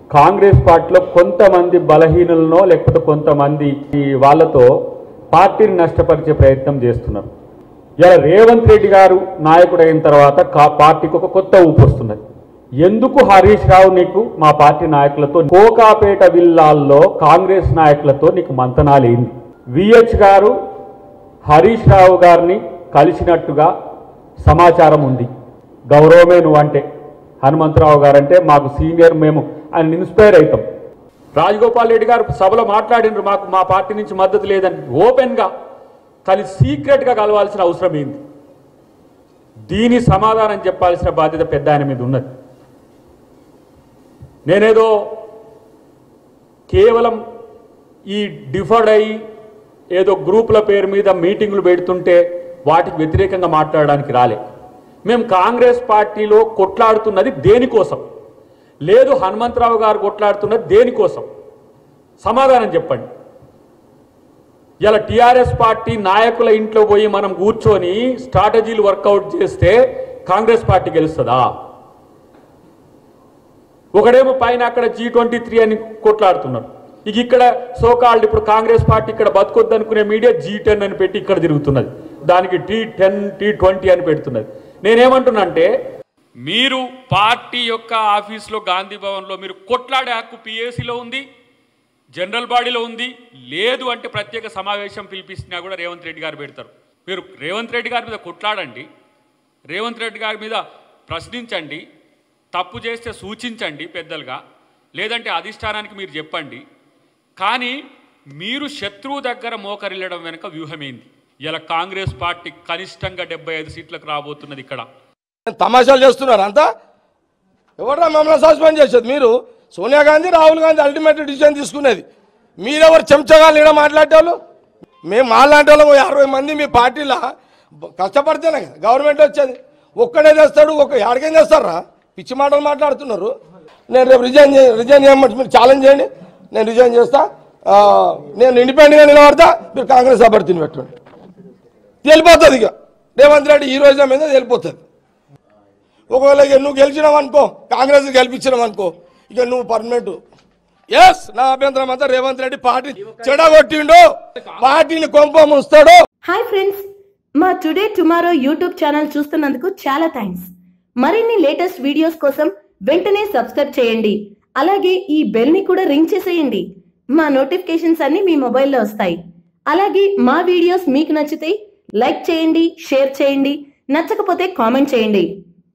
కాంగ్రెస్ పార్టీలో కొంతమంది బలహీనులనో లేకపోతే కొంతమంది ఈ వాళ్ళతో పార్టీని నష్టపరిచే ప్రయత్నం చేస్తున్నారు ఇలా రేవంత్ రెడ్డి గారు నాయకుడు అయిన తర్వాత కా- పార్టీకి ఒక కొత్త ఊపు వస్తున్నది ఎందుకు హరీష్ రావు నీకు మా పార్టీ నాయకులతో కోకాపేట విల్లాల్లో కాంగ్రెస్ నాయకులతో నీకు మంతనాలేంది విహెచ్ గారు హరీష్ రావు గారిని కలిసినట్టుగా సమాచారం ఉంది గౌరవమే నువ్వంటే హనుమంతరావు గారంటే మాకు సీనియర్ మేము ఆయన ఇన్స్పైర్ అవుతాం రాజగోపాల్ రెడ్డి గారు సభలో మాట్లాడినారు మాకు మా పార్టీ నుంచి మద్దతు లేదని ఓపెన్గా కానీ సీక్రెట్గా కలవాల్సిన అవసరం ఏంది దీని సమాధానం చెప్పాల్సిన బాధ్యత పెద్ద ఆయన మీద ఉన్నది నేనేదో కేవలం ఈ డిఫర్డ్ అయ్యి ఏదో గ్రూపుల పేరు మీద మీటింగులు పెడుతుంటే వాటికి వ్యతిరేకంగా మాట్లాడడానికి రాలే మేము కాంగ్రెస్ పార్టీలో కొట్లాడుతున్నది దేనికోసం లేదు హనుమంతరావు గారు కొట్లాడుతున్నది దేనికోసం సమాధానం చెప్పండి ఇలా టిఆర్ఎస్ పార్టీ నాయకుల ఇంట్లో పోయి మనం కూర్చొని స్ట్రాటజీలు వర్కౌట్ చేస్తే కాంగ్రెస్ పార్టీ గెలుస్తుందా ఒకడేమో పైన అక్కడ జీ ట్వంటీ త్రీ అని కొట్లాడుతున్నారు ఇక ఇక్కడ సోకాల్డ్ ఇప్పుడు కాంగ్రెస్ పార్టీ ఇక్కడ బతుకొద్దు అనుకునే మీడియా జీ టెన్ అని పెట్టి ఇక్కడ తిరుగుతున్నది దానికి టీ టెన్ టీ ట్వంటీ అని పెడుతున్నది నేనేమంటున్నా అంటే మీరు పార్టీ యొక్క ఆఫీస్లో గాంధీ భవన్లో మీరు కొట్లాడే హక్కు పిఏసీలో ఉంది జనరల్ బాడీలో ఉంది లేదు అంటే ప్రత్యేక సమావేశం పిలిపిస్తున్నా కూడా రేవంత్ రెడ్డి గారు పెడతారు మీరు రేవంత్ రెడ్డి గారి మీద కొట్లాడండి రేవంత్ రెడ్డి గారి మీద ప్రశ్నించండి తప్పు చేస్తే సూచించండి పెద్దలుగా లేదంటే అధిష్టానానికి మీరు చెప్పండి కానీ మీరు శత్రువు దగ్గర మోకరిల్లడం వెనుక వ్యూహమేంది ఇలా కాంగ్రెస్ పార్టీ కనిష్టంగా డెబ్బై ఐదు సీట్లకు రాబోతున్నది ఇక్కడ తమాషాలు చేస్తున్నారు అంతా ఎవరా మమ్మల్ని సస్పెండ్ చేసేది మీరు సోనియా గాంధీ రాహుల్ గాంధీ అల్టిమేట్ డిసిజన్ తీసుకునేది మీరెవరు చెంచగా ఈడ మాట్లాడేవాళ్ళు మేము మాట్లాడే వాళ్ళం ఓ అరవై మంది మీ పార్టీలో బ- కష్టపడితేనే కదా గవర్నమెంట్ వచ్చేది ఒక్కడే చేస్తాడు ఒక ఎక్కడికేం చేస్తారా పిచ్చి మాటలు మాట్లాడుతున్నారు నేను రేపు రిజైన్ చే రిజైన్ చేయమంటే మీరు ఛాలెంజ్ చేయండి నేను రిజైన్ చేస్తా ఆ, నేను ఇండిపెండెంట్గా నిలబడతా మీరు కాంగ్రెస్ అభ్యర్థిని పెట్టండి తెలిపోతుంది ఇక రేవంత్ రెడ్డి ఈ రోజు మీద తెలిపోతుంది ఒకవేళ ఇక నువ్వు గెలిచినావు అనుకో కాంగ్రెస్ గెలిపించినావు అనుకో ఇక నువ్వు పర్మనెంట్ ఎస్ నా అభ్యంతరం అంతా రేవంత్ రెడ్డి పార్టీ చెడగొట్టిండు పార్టీని కొంప ముస్తాడు హాయ్ ఫ్రెండ్స్ మా టుడే టుమారో యూట్యూబ్ ఛానల్ చూస్తున్నందుకు చాలా థ్యాంక్స్ మరిన్ని లేటెస్ట్ వీడియోస్ కోసం వెంటనే సబ్స్క్రైబ్ చేయండి అలాగే ఈ బెల్ ని కూడా రింగ్ చేసేయండి మా నోటిఫికేషన్స్ అన్ని మీ మొబైల్లో వస్తాయి అలాగే మా వీడియోస్ మీకు నచ్చితే లైక్ చేయండి షేర్ చేయండి నచ్చకపోతే కామెంట్ చేయండి